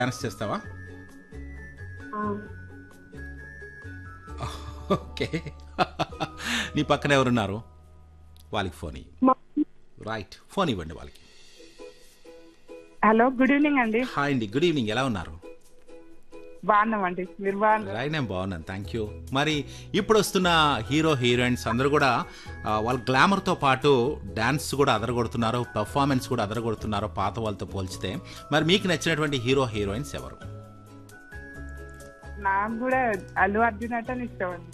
dance చేస్తావా ఆ, okay నీ పక్కన ఎవరున్నారు వాళ్ళకి ఫోన్ ఇవ్వు మా- రైట్ ఫోన్ ఇవ్వండి వాళ్ళకి హలో గుడ్ ఈవినింగ్ అండి హాయ్ అండి గుడ్ ఈవినింగ్ ఎలా ఉన్నారు బాగున్నామండి మీరు బాగున్నారు రైట్ నేను బాగున్నాను థ్యాంక్ యూ మరి ఇప్పుడు వస్తున్న హీరో హీరోయిన్స్ అందరూ కూడా ఆ, వాళ్ళ గ్లామర్తో పాటు డ్యాన్స్ కూడా అదరగొడుతున్నారు పర్ఫార్మెన్స్ కూడా అదరగొడుతున్నారు పాత వాళ్ళతో పోల్చితే మరి మీకు నచ్చినటువంటి హీరో హీరోయిన్స్ ఎవరు నాకు కూడా అల్లు అర్జున్ అంటే ఇష్టం అండి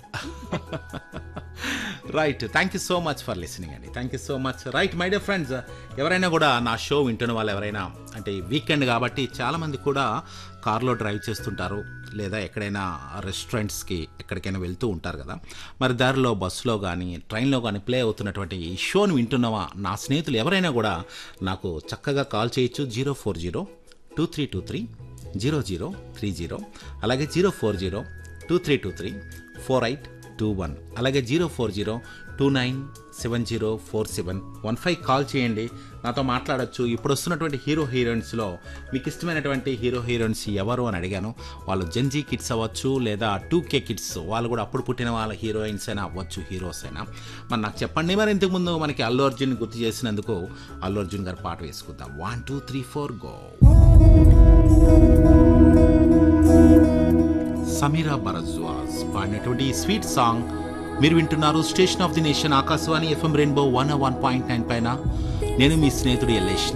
right thank you so much for listening అండి thank you so much right my dear friends ఎవరైనా కూడా నా షో వింటున్న వాళ్ళు ఎవరైనా అంటే వీకెండ్ కాబట్టి చాలామంది కూడా కార్లో డ్రైవ్ చేస్తుంటారు లేదా ఎక్కడైనా రెస్టారెంట్స్కి ఎక్కడికైనా వెళ్తూ ఉంటారు కదా మరి దారిలో బస్సులో కానీ ట్రైన్లో కానీ ప్లే అవుతున్నటువంటి ఈ షోని వింటున్నవా నా స్నేహితులు ఎవరైనా కూడా నాకు చక్కగా కాల్ చేయొచ్చు zero four zero two three two three zero zero three zero అలాగే zero four zero two three two three four eight two one అలాగే zero four zero two nine seven zero four seven one five call చేయండి నాతో మాట్లాడొచ్చు ఇప్పుడు వస్తున్నటువంటి hero హీరోయిన్స్లో మీకు ఇష్టమైనటువంటి hero heroines ఎవరు అని అడిగాను వాళ్ళు జెన్జీ కిడ్స్ అవ్వచ్చు లేదా టూ కే కిడ్స్ వాళ్ళు కూడా అప్పుడు పుట్టిన వాళ్ళ హీరోయిన్స్ అయినా అవ్వచ్చు హీరోస్ అయినా మరి నాకు చెప్పండి మరి ఇంతకుముందు మనకి అల్లు అర్జున్ గుర్తు చేసినందుకు అల్లు అర్జున్ గారు పాట వేసుకుందాం one two three four go Sameera Bharadwaj పాడినటువంటి ఈ స్వీట్ సాంగ్ మీరు వింటున్నారు station of the nation Akashvani FM rainbow one one point nine పైన నేను మీ స్నేహితుడు ఎల్లేష్